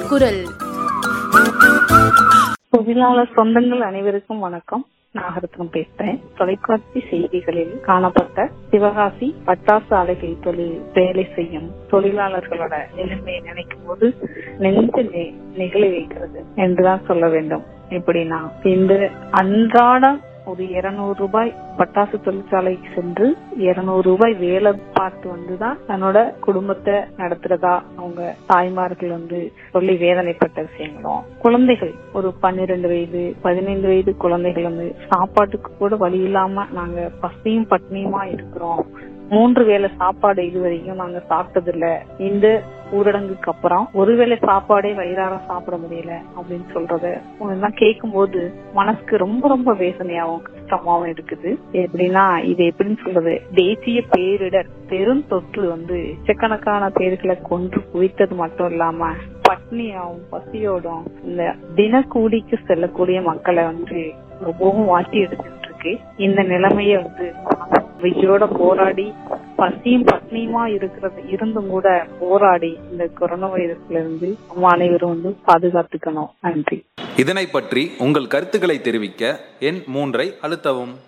குரல் தொழிலாளர் சொந்தங்கள் அனைவருக்கும் வணக்கம் நாகரத்னம் பேசுறேன் தொலைக்காட்சி செய்திகளில் காணப்பட்ட சிவகாசி பட்டாசு ஆலைகள் தொழில் வேலை செய்யும் தொழிலாளர்களோட நிலைமையை நினைக்கும் போது நெஞ்சு நெ- நெகிழி வைக்கிறது என்றுதான் சொல்ல வேண்டும் எப்படின்னா இந்த அன்றாடம் ஒரு இருநூறு ரூபாய் பட்டாசு தொழிற்சாலைக்கு சென்று இருநூறு ரூபாய் வேலை பார்த்து வந்துதான் தன்னோட குடும்பத்தை நடத்துறதா அவங்க தாய்மார்கள் வந்து சொல்லி வேதனைப்பட்ட விஷயங்களும் குழந்தைகள் ஒரு பன்னிரெண்டு வயது பதினைந்து வயது குழந்தைகள் வந்து சாப்பாட்டுக்கு கூட வழி இல்லாம நாங்க பசியும் பட்னியுமா இருக்கிறோம் மூன்று வேளை சாப்பாடு இதுவரைக்கும் நாங்க சாப்பிட்டது இல்ல இந்த ஊரடங்குக்கு அப்புறம் ஒருவேளை சாப்பாடே வயிறார சாப்பிட முடியல அப்படின்னு சொல்றத இதெல்லாம் கேட்கும் போது மனசுக்கு ரொம்ப ரொம்ப வேதனையாவும் கஷ்டமாவும் இருக்குது எப்படின்னா இது எப்படின்னு சொல்றது தேசிய பேரிடர் பெரும் தொற்று வந்து லட்சக்கணக்கான பேர்களை கொன்று குவித்தது மட்டும் இல்லாம பட்னியாவும் பசியோடும் இந்த தினக்கூலிக்கு செல்லக்கூடிய மக்களை வந்து ரொம்பவும் வாட்டி எடுத்துட்டு இருக்கு இந்த நிலைமைய வந்து விஜயோட போராடி பசியும் பட்னியுமா இருக்கிறது இருந்தும் கூட போராடி இந்த கொரோனா வைரஸ்ல இருந்து நம்ம அனைவரும் வந்து பாதுகாத்துக்கணும் நன்றி இதனை பற்றி உங்கள் கருத்துக்களை தெரிவிக்க எண் மூன்றை அழுத்தவும்